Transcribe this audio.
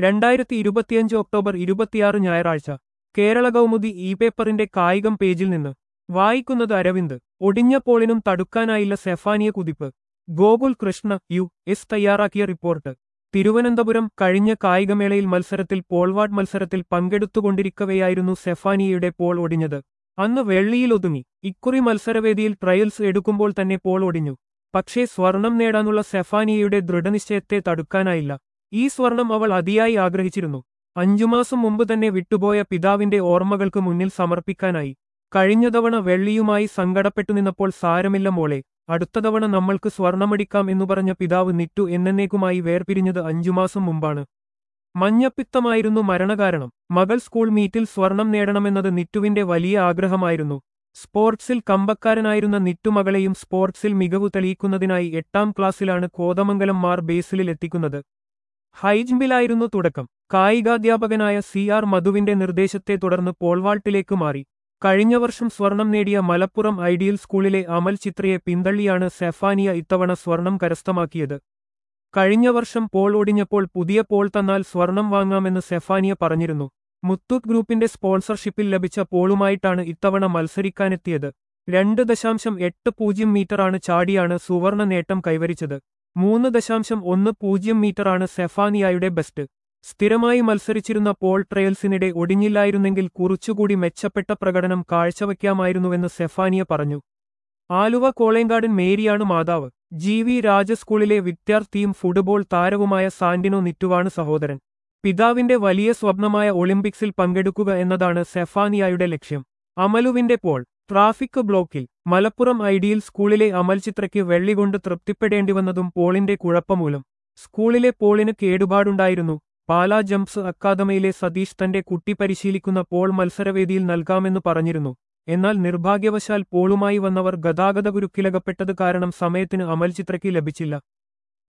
രണ്ടായിരത്തി ഇരുപത്തിയഞ്ച് ഒക്ടോബർ ഇരുപത്തിയാറ് ഞായറാഴ്ച കേരള കൗമുദി ഇ പേപ്പറിന്റെ കായികം പേജിൽ നിന്ന് വായിക്കുന്നത് അരവിന്ദ് ഒടിഞ്ഞ പോളിനും തടുക്കാനായില്ല സെഫാനിയ കുതിപ്പ് ഗോകുൽ കൃഷ്ണ യു എസ് തയ്യാറാക്കിയ റിപ്പോർട്ട് തിരുവനന്തപുരം കഴിഞ്ഞ കായികമേളയിൽ മത്സരത്തിൽ പോൾവാഡ് മത്സരത്തിൽ പങ്കെടുത്തുകൊണ്ടിരിക്കവെയായിരുന്നു സെഫാനിയയുടെ പോൾ ഒടിഞ്ഞത് അന്ന് വെള്ളിയിൽ ഒതുങ്ങി ഇക്കുറി മത്സരവേദിയിൽ ട്രയൽസ് എടുക്കുമ്പോൾ തന്നെ പോൾ ഒടിഞ്ഞു പക്ഷേ സ്വർണം നേടാനുള്ള സെഫാനിയയുടെ ദൃഢനിശ്ചയത്തെ തടുക്കാനായില്ല ഈ സ്വർണം അവൾ അതിയായി ആഗ്രഹിച്ചിരുന്നു അഞ്ചുമാസം മുമ്പ് തന്നെ വിട്ടുപോയ പിതാവിന്റെ ഓർമ്മകൾക്ക് മുന്നിൽ സമർപ്പിക്കാനായി കഴിഞ്ഞ തവണ വെള്ളിയുമായി സങ്കടപ്പെട്ടു നിന്നപ്പോൾ സാരമില്ല മോളെ അടുത്ത തവണ നമ്മൾക്ക് സ്വർണമടിക്കാം എന്നു പറഞ്ഞ പിതാവ് നിറ്റു എന്നേക്കുമായി വേർപിരിഞ്ഞത് അഞ്ചുമാസം മുമ്പാണ് മഞ്ഞപ്പിത്തമായിരുന്നു മരണകാരണം മകൾ സ്കൂൾ മീറ്റിൽ സ്വർണം നേടണമെന്നത് നിറ്റുവിന്റെ വലിയ ആഗ്രഹമായിരുന്നു സ്പോർട്സിൽ കമ്പക്കാരനായിരുന്ന നിറ്റുമകളെയും സ്പോർട്സിൽ മികവു തെളിയിക്കുന്നതിനായി എട്ടാം ക്ലാസ്സിലാണ് കോതമംഗലം മാർ ബേസിലിൽ എത്തിക്കുന്നത് ഹൈജമ്പിലായിരുന്നു തുടക്കം കായികാധ്യാപകനായ സി ആർ മധുവിന്റെ നിർദ്ദേശത്തെ തുടർന്ന് പോൾവാൾട്ടിലേക്ക് മാറി കഴിഞ്ഞ വർഷം സ്വർണം നേടിയ മലപ്പുറം ഐഡിയൽ സ്കൂളിലെ അമൽ ചിത്രയെ പിന്തള്ളിയാണ് സെഫാനിയ ഇത്തവണ സ്വർണം കരസ്ഥമാക്കിയത് കഴിഞ്ഞ വർഷം പോൾ ഒടിഞ്ഞപ്പോൾ പുതിയ പോൾ തന്നാൽ സ്വർണം വാങ്ങാമെന്ന് സെഫാനിയ പറഞ്ഞിരുന്നു മുത്തൂറ്റ് ഗ്രൂപ്പിന്റെ സ്പോൺസർഷിപ്പിൽ ലഭിച്ച പോളുമായിട്ടാണ് ഇത്തവണ മത്സരിക്കാനെത്തിയത് രണ്ട് ദശാംശം എട്ട് പൂജ്യം മീറ്ററാണ് ചാടിയാണ് സുവർണ നേട്ടം കൈവരിച്ചത് മൂന്ന് ദശാംശം ഒന്ന് പൂജ്യം മീറ്ററാണ് സെഫാനിയായുടെ ബെസ്റ്റ് സ്ഥിരമായി മത്സരിച്ചിരുന്ന പോൾ ട്രയൽസിനിടെ ഒടിഞ്ഞില്ലായിരുന്നെങ്കിൽ കുറച്ചുകൂടി മെച്ചപ്പെട്ട പ്രകടനം കാഴ്ചവെക്കാമായിരുന്നുവെന്ന് സെഫാനിയ പറഞ്ഞു ആലുവ കോളേങ്കാടൻ മേരിയാണ് മാതാവ് ജി വി രാജ സ്കൂളിലെ വിദ്യാർത്ഥിയും ഫുട്ബോൾ താരവുമായ സാന്റിനോ നിറ്റുവാണ് സഹോദരൻ പിതാവിന്റെ വലിയ സ്വപ്നമായ ഒളിമ്പിക്സിൽ പങ്കെടുക്കുക എന്നതാണ് സെഫാനിയായുടെ ലക്ഷ്യം അമലുവിന്റെ പോൾ ട്രാഫിക് ബ്ലോക്കിൽ മലപ്പുറം ഐഡിയൽ സ്കൂളിലെ അമൽ ചിത്രയ്ക്ക് വെള്ളികൊണ്ട് തൃപ്തിപ്പെടേണ്ടിവന്നതും പോളിന്റെ കുഴപ്പമൂലം സ്കൂളിലെ പോളിന് കേടുപാടുണ്ടായിരുന്നു പാലാ ജംപ്സ് അക്കാദമിയിലെ സതീഷ് തന്റെ കുട്ടി പരിശീലിക്കുന്ന പോൾ മത്സരവേദിയിൽ നൽകാമെന്ന് പറഞ്ഞിരുന്നു എന്നാൽ നിർഭാഗ്യവശാൽ പോളുമായി വന്നവർ ഗതാഗത കുരുക്കിലകപ്പെട്ടത് കാരണം സമയത്തിന് അമൽ ചിത്രയ്ക്ക് ലഭിച്ചില്ല